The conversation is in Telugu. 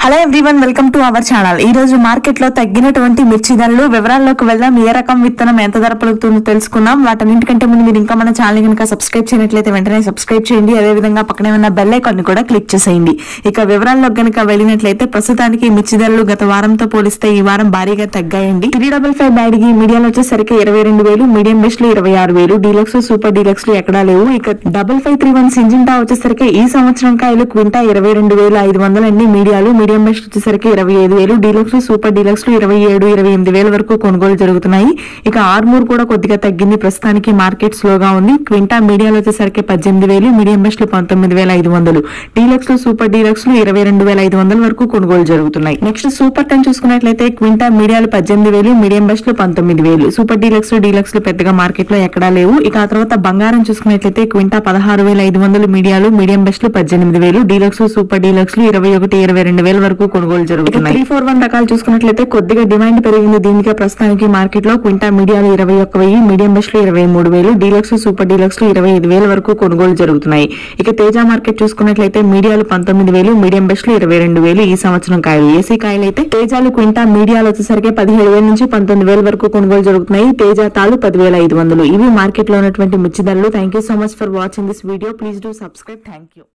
hello everyone welcome to our channel ఈ రోజు మార్కెట్ లో తగ్గినటువంటి మిర్చి ధరలు వివరాల్లోకి వెళ్దాం ఏ రకం విత్తనం ఎంత ధర పలుకుతుందో తెలుసుకుందాం వాటన్నింటికంటే ముందు మీరు ఇంకా మన ఛానల్ కనుక సబ్స్క్రైబ్ చేయనట్లయితే వెంటనే సబ్స్క్రైబ్ చేయండి అదే విధంగా పక్కనే ఉన్న బెల్ ఐకాన్ ని కూడా క్లిక్ చేసేయండి ఇక వివరాల్లోకి గనుక వెళ్ళినట్లయితే ప్రస్తుతానికి మిర్చి ధరలు గత వారంతో పోలిస్తే ఈ వారం భారీగా తగ్గాయండి త్రీ డబల్ ఫైవ్ బ్యాడ్గి మీడియాలో వచ్చేసరికి ఇరవై రెండు వేలు మీడియం బెస్ట్ లో ఇరవై ఆరు వేలు డీలక్స్ సూపర్ డీలక్స్ లో ఎక్కడా లేవు ఇక double five three one Syngenta వచ్చేసరికి ఈ సంవత్సరం కాయలు క్వింటా ఇరవై రెండు వేల ఐదు వందలండి మీడియాలు మీడియం బెస్ట్ వచ్చేసరికి ఇరవై ఐదు వేలు డీలక్స్ సూపర్ డీలక్స్ లో ఇరవై ఏడు ఇరవై ఎనిమిది వేల వరకు కొనుగోలు జరుగుతున్నాయి ఇక ఆర్మూర్ కూడా కొద్దిగా తగ్గింది ప్రస్తుతానికి మార్కెట్ స్లోగా ఉంది క్వింటా మీడియాలో వచ్చేసరికి పద్దెనిమిది వేలు మీడియం బెస్ట్ లో పంతొమ్మిది వేల ఐదు వందలు డీలక్స్ లో సూపర్ డీలక్స్ లో ఇరవై రెండు వేల ఐదు వందల వరకు కొనుగోలు జరుగుతున్నాయి నెక్స్ట్ సూపర్ టెన్ చూసుకున్నట్లయితే క్వింటా మీడియాలు పద్దెనిమిది వేలు మీడియం బెస్ట్ లో పంతొమ్మిది వేలు సూపర్ డీలక్స్ లో డీలక్స్ లో పెద్దగా మార్కెట్ లో ఎక్కడా లేవు ఇక ఆ తర్వాత బంగారం చూసుకున్నట్లయితే క్వింటా పదహారు వేల ఐదు వందలు మీడియాలు మీడియం బెస్ట్ లో పద్దెనిమిది వేలు డీలక్స్ సూపర్ డీలక్స్ లో ఇరవై ఒకటి ఇరవై రెండు వేల వరకు కొనుగోలు జరుగుతున్నాయి త్రీ ఫోర్ వన్ రకాలు చూసుకున్నట్లయితే కొద్దిగా డిమాండ్ పెరిగింది దీనికి ప్రస్తుతానికి మార్కెట్ లో క్వింటా మీడియాలు ఇరవై ఒక్క వెయ్యి మీడియం బెస్ట్ లో ఇరవై మూడు వేలు డీలక్స్ సూపర్ డీలక్స్ లో ఇరవై ఐదు వేల వరకు కొనుగోలు జరుగుతున్నాయి ఇక తేజ మార్కెట్ చూసుకున్నట్లయితే మీడియాలు పంతొమ్మిది వేలు మీడియం బెస్ట్ లో ఇరవై రెండు వేలు ఈ సంవత్సరం కాయలు ఏసీ కాయలు అయితే తేజాలు క్వింటా మీడియాలు వచ్చేసరికి పదిహేడు వేల నుంచి పంతొమ్మిది వేల వరకు కొనుగోలు జరుగుతున్నాయి తేజ తాలు పదివేల ఐదు వందలు ఇవి మార్కెట్ లో ఉన్నటువంటి మిర్చి ధరలు thank you so much for watching this video please do subscribe thank you